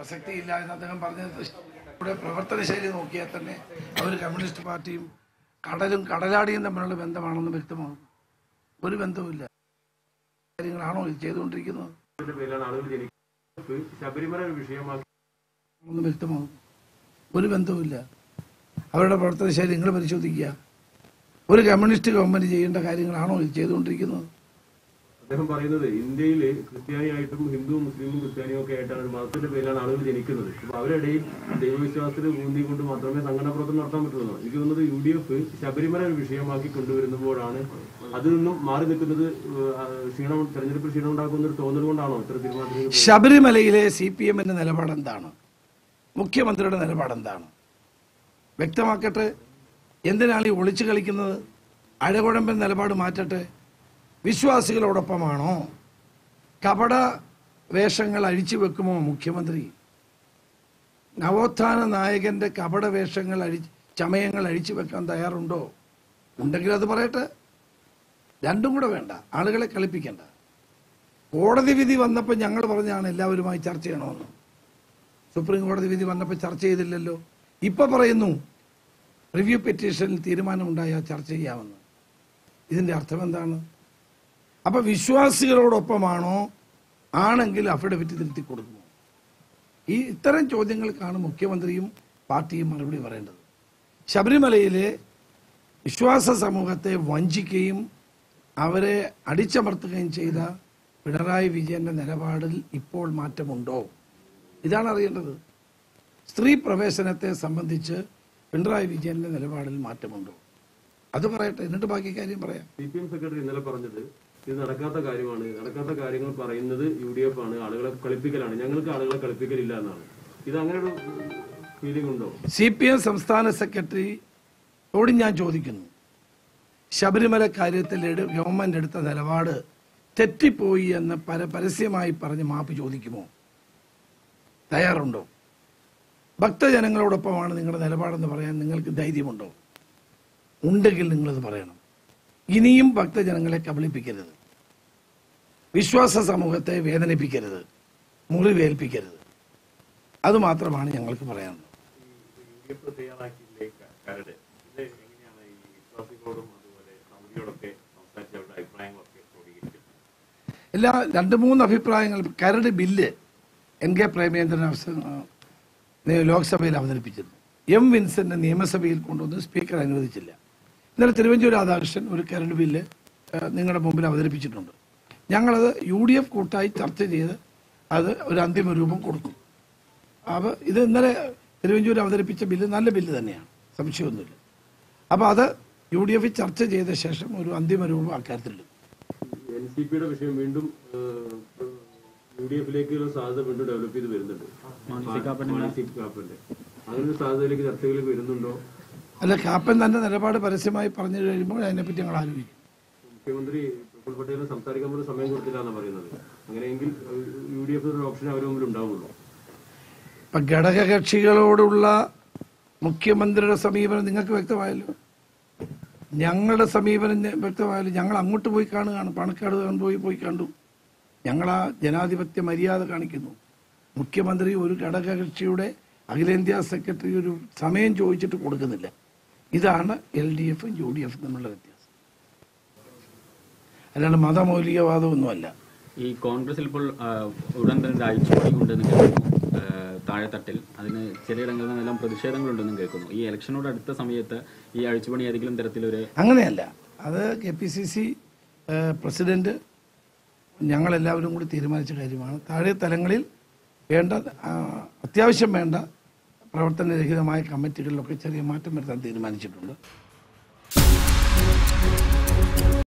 പ്രസക്തിയില്ല എന്ന് അദ്ദേഹം പറഞ്ഞത് ഇവിടെ പ്രവർത്തന ശൈലി നോക്കിയാൽ തന്നെ അവർ കമ്മ്യൂണിസ്റ്റ് പാർട്ടിയും കടലും കടലാടിയും തമ്മിലുള്ള ബന്ധമാണെന്ന് വ്യക്തമാകും ഒരു ബന്ധവുമില്ല കാര്യങ്ങളാണോ ഇത് ചെയ്തുകൊണ്ടിരിക്കുന്നത് ഇതിന്റെ പേരിലാണ് ആളുകൾ ജനിക്കുന്നത് ശബരിമല ഒരു വിഷയമാക്കി ഒന്ന് വ്യക്തമാകും ഒരു ബന്ധവുമില്ല അവരുടെ പ്രവർത്തന ശൈലി നിങ്ങൾ പരിശോധിക്കുക ഒരു കമ്മ്യൂണിസ്റ്റ് ഗവൺമെന്റ് ചെയ്യേണ്ട കാര്യങ്ങളാണോ ഇത് ചെയ്തുകൊണ്ടിരിക്കുന്നത് അദ്ദേഹം പറയുന്നത് ഇന്ത്യയിൽ ക്രിസ്ത്യാനിയായിട്ടും ഹിന്ദു മുസ്ലിമും ക്രിസ്ത്യാനിയും ഒക്കെ ആയിട്ടാണ് ഒരു മതത്തിന്റെ പേരിലാണ് ആളുകൾ ജനിക്കുന്നത് അപ്പൊ അവരിടയിൽ ദൈവവിശ്വാസത്തിൽ ഊന്നിക്കൊണ്ട് മാത്രമേ സംഘടനാ പ്രവർത്തനം നടത്താൻ പറ്റുള്ളൂ എനിക്ക് തോന്നുന്നത് യു ഡി എഫ് ശബരിമല ഒരു വിഷയമാക്കി കൊണ്ടുവരുമ്പോഴാണ് അതിൽ നിന്നും മാറി നിൽക്കുന്നത് ഏഹ്, ക്ഷീണം തെരഞ്ഞെടുപ്പിൽ ക്ഷീണം ഉണ്ടാക്കുന്ന ഒരു തോന്നൽ കൊണ്ടാണോ ഇത്ര തീരുമാനത്തിലേക്ക് ശബരിമലയിലെ സി പി എമ്മിന്റെ നിലപാട് എന്താണ് മുഖ്യമന്ത്രിയുടെ നിലപാട് എന്താണ് വ്യക്തമാക്കട്ടെ എന്തിനാണ് ഈ ഒളിച്ചു കളിക്കുന്നത് അഴകുഴമ്പൻ നിലപാട് മാറ്റട്ടെ വിശ്വാസികളോടൊപ്പമാണോ കപട വേഷങ്ങൾ അഴിച്ചു വെക്കുമോ മുഖ്യമന്ത്രി നവോത്ഥാന നായകന്റെ കപട വേഷങ്ങൾ അഴി ചമയങ്ങൾ അഴിച്ചു വെക്കാൻ തയ്യാറുണ്ടോ ഉണ്ടെങ്കിൽ അത് പറയട്ടെ രണ്ടും കൂടെ വേണ്ട ആളുകളെ കളിപ്പിക്കണ്ട കോടതി വിധി വന്നപ്പോൾ ഞങ്ങൾ പറഞ്ഞാണ് എല്ലാവരുമായി ചർച്ച ചെയ്യണമെന്ന് സുപ്രീം കോടതി വിധി വന്നപ്പോൾ ചർച്ച ചെയ്തില്ലല്ലോ ഇപ്പൊ പറയുന്നു റിവ്യൂ പെറ്റീഷനിൽ തീരുമാനമുണ്ടായാൽ ചർച്ച ചെയ്യാമെന്ന് ഇതിന്റെ അർത്ഥം എന്താണ് അപ്പൊ വിശ്വാസികളോടൊപ്പമാണോ ആണെങ്കിൽ അഫിഡവിറ്റ് തിരുത്തി കൊടുക്കുമോ ഈ ഇത്തരം ചോദ്യങ്ങൾക്കാണ് മുഖ്യമന്ത്രിയും പാർട്ടിയും മറുപടി പറയേണ്ടത് ശബരിമലയിലെ വിശ്വാസ സമൂഹത്തെ വഞ്ചിക്കുകയും അവരെ അടിച്ചമർത്തുകയും ചെയ്ത പിണറായി വിജയന്റെ നിലപാടിൽ ഇപ്പോൾ മാറ്റമുണ്ടോ ഇതാണ് അറിയേണ്ടത് സ്ത്രീ പ്രവേശനത്തെ സംബന്ധിച്ച് പിണറായി വിജയന്റെ നിലപാടിൽ മാറ്റമുണ്ടോ അത് പറയട്ടെ എന്നിട്ട് ബാക്കി കാര്യം പറയാം സി പി എം സെക്രട്ടറി ഇന്നലെ പറഞ്ഞത് ഇത് നടക്കാത്ത കാര്യമാണ് നടക്കാത്ത കാര്യങ്ങൾ പറയുന്നത് യു ഡി എഫ് ആണ് ആളുകളെ കളിപ്പിക്കലാണ് ഞങ്ങൾക്ക് ആളുകളെ കളിപ്പിക്കലില്ല എന്നാണ് ഇത് അങ്ങനെ ഒരു ഫീലിംഗ് ഉണ്ടോ സി പി എം സംസ്ഥാന സെക്രട്ടറിയോട് ഞാൻ ചോദിക്കുന്നു ശബരിമല കാര്യത്തിൽ എടു- ഗവൺമെന്റ് എടുത്ത നിലപാട് തെറ്റിപ്പോയി എന്ന് പര പരസ്യമായി പറഞ്ഞ് മാപ്പ് ചോദിക്കുമോ തയ്യാറുണ്ടോ ഭക്തജനങ്ങളോടൊപ്പമാണ് നിങ്ങളുടെ നിലപാടെന്ന് പറയാൻ നിങ്ങൾക്ക് ധൈര്യമുണ്ടോ ഉണ്ടെങ്കിൽ നിങ്ങളത് പറയണം ഇനിയും ഭക്തജനങ്ങളെ കബളിപ്പിക്കരുത് വിശ്വാസ സമൂഹത്തെ വേദനിപ്പിക്കരുത് മുറിവേൽപ്പിക്കരുത് അതുമാത്രമാണ് ഞങ്ങൾക്ക് പറയാനുള്ളത് യു ഡി എഫ് തയ്യാറാക്കിയില്ലേ ക- കരട് ഇത് എങ്ങനെയാണ് ഈ വിശ്വാസികളോടും അതുപോലെ സമിതിയോടൊക്കെ സംസാരിച്ച് അവരുടെ അഭിപ്രായങ്ങളൊക്കെ ക്രോഡീകരിച്ചത് എല്ലാ രണ്ട് മൂന്ന് അഭിപ്രായങ്ങൾ കരട് ബില്ല് എൻ കെ പ്രേമേന്ദ്രൻ അവസ- നേ- ലോക്സഭയിൽ അവതരിപ്പിച്ചിരുന്നു എം വിൻസെന്റ് നിയമസഭയിൽ കൊണ്ടുവന്ന് സ്പീക്കർ അനുവദിച്ചില്ല ഇന്നലെ തിരുവഞ്ചൂർ രാധാകൃഷ്ണൻ ഒരു കരട് ബില്ല് ഏഹ്, നിങ്ങളുടെ മുമ്പിൽ അവതരിപ്പിച്ചിട്ടുണ്ട് ഞങ്ങളത് യു ഡി എഫ് കൂട്ടായി ചർച്ച ചെയ്ത് അത് ഒരു അന്തിമ രൂപം കൊടുക്കും അപ്പോൾ ഇത് ഇന്നലെ തിരുവഞ്ചൂർ അവതരിപ്പിച്ച ബില്ല് നല്ല ബില്ല് തന്നെയാണ് സംശയമൊന്നുമില്ല അപ്പോൾ അത് യു ഡി എഫ് ചർച്ച ചെയ്ത ശേഷം ഒരു അന്തിമ രൂപം അക്കാര്യത്തിലുണ്ട് എൻ സി പിയുടെ വിഷയം വീണ്ടും യു ഡി എഫിലേക്കുള്ള സാധ്യത വീണ്ടും ഡെവലപ്പ് ചെയ്ത് വരുന്നുണ്ട് മാണി സി കാപ്പന്റെ അങ്ങനെ ഒരു സാധ്യതയിലേക്ക് ചർച്ചകളിലേക്ക് വരുന്നുണ്ടോ അല്ല കാപ്പൻ തന്റെ നിലപാട് പരസ്യമായി പറഞ്ഞു കഴിയുമ്പോൾ അതിനെപ്പറ്റി ഞങ്ങൾ ആലോചിക്കും മുഖ്യമന്ത്രി പ്രഫുൽ പട്ടേലിന് സംസാരിക്കാൻ പോലും സമയം കൊടുത്തില്ല എന്നാണ് പറയുന്നത് അങ്ങനെയെങ്കിൽ യു ഡി എഫ് ഒരു ഓപ്ഷൻ അവരുടെ മുമ്പിൽ ഉണ്ടാവുള്ളൂ ഇപ്പൊ ഘടകകക്ഷികളോടുള്ള മുഖ്യമന്ത്രിയുടെ സമീപനം നിങ്ങൾക്ക് വ്യക്തമായല്ലോ ഞങ്ങളുടെ സമീപനം ഞ- വ്യക്തമായല്ലോ ഞങ്ങൾ അങ്ങോട്ട് പോയി കാണുകയാണ് പണക്കാട് പോയി പോയി കണ്ടു ഞങ്ങൾ ആ ജനാധിപത്യ മര്യാദ കാണിക്കുന്നു മുഖ്യമന്ത്രി ഒരു ഘടകകക്ഷിയുടെ അഖിലേന്ത്യാ സെക്രട്ടറി ഒരു സമയം ചോദിച്ചിട്ട് കൊടുക്കുന്നില്ല ഇതാണ് എൽ ഡി എഫും യു ഡി എഫും തമ്മിലുള്ള വ്യത്യാസം അല്ലാണ്ട് മതമൗലികവാദമൊന്നുമല്ല ഈ കോൺഗ്രസിൽ ഇപ്പോൾ ആ, ഉടൻ തന്നെ ഒരു അഴിച്ചുപണി ഉണ്ടെന്ന് കേൾക്കുന്നു ആ, താഴെത്തട്ടിൽ അതിന് ചിലയിടങ്ങളിൽ നിന്നെല്ലാം പ്രതിഷേധങ്ങളുണ്ടെന്നും കേൾക്കുന്നു ഈ ഇലക്ഷനോട് അടുത്ത സമയത്ത് ഈ അഴിച്ചുപണി ഏതെങ്കിലും തരത്തിലൊരു അങ്ങനെയല്ല അത് K P C C president ഞങ്ങളെല്ലാവരും കൂടി തീരുമാനിച്ച കാര്യമാണ് താഴെ തലങ്ങളിൽ വേണ്ട ആ, അത്യാവശ്യം വേണ്ട പ്രവർത്തനരഹിതമായ കമ്മിറ്റികളിലൊക്കെ ചെറിയ മാറ്റം വരുത്താൻ തീരുമാനിച്ചിട്ടുണ്ട്